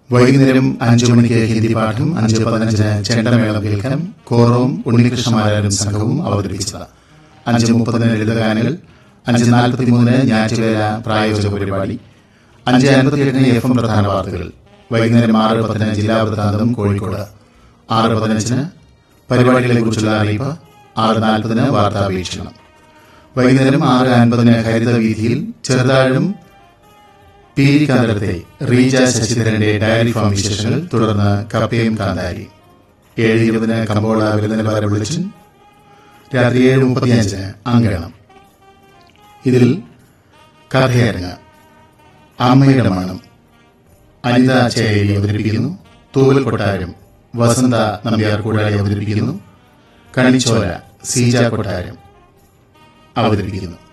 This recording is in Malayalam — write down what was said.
വൈകുന്നേരം അഞ്ചു മണിക്ക് ഹിന്ദി പാഠം അഞ്ച് പതിനഞ്ചിന് ചെണ്ടമേളം കേൾക്കാൻ കോറവും ഉണ്ണികൃഷ്ണമാരാരും സംഘവും അവതരിപ്പിച്ചത് അഞ്ച് മുപ്പതിന് ലളിതഗാനങ്ങൾ അഞ്ച് നാൽപ്പത്തിമൂന്നിന് ഞാറ്റുവേല പ്രായോജക പരിപാടി അഞ്ച് അൻപത്തിയെട്ടിന് എഫ് എം പ്രധാന വാർത്തകൾ വൈകുന്നേരം ആറ് പത്തിന് ജില്ലാ വൃത്താന്തം കോഴിക്കോട് ആറ് പതിനഞ്ചിന് പരിപാടികളെ കുറിച്ചുള്ള അറിയിപ്പ് ആറ് നാൽപ്പതിന് വാർത്താവീക്ഷണം വൈകുന്നേരം ആറ് അൻപതിന് ഹരിത വീതിയിൽ ചെറുതാഴും പീരിക്കാന്തരത്തെ റീജ ശശിധരന്റെ ഡയറി ഫാം വിശേഷങ്ങൾ തുടർന്ന് കപ്പയും കാന്താരി ഏഴ് ഇരുപതിന് കമ്പോള വില നിലവാര വിളിച്ചും രാത്രി ഏഴ് മുപ്പത്തിയഞ്ചിന് അങ്കണം ഇതിൽ കഥയരങ്ങ് അമ്മയുടെ മണം അനിത ചേരി അവതരിപ്പിക്കുന്നു തൂവൽ കൊട്ടാരം വസന്ത നമ്പ്യാർ കൂടാളി അവതരിപ്പിക്കുന്നു കണിച്ചോല സീജ കൊട്ടാരം അവതരിപ്പിക്കുന്നു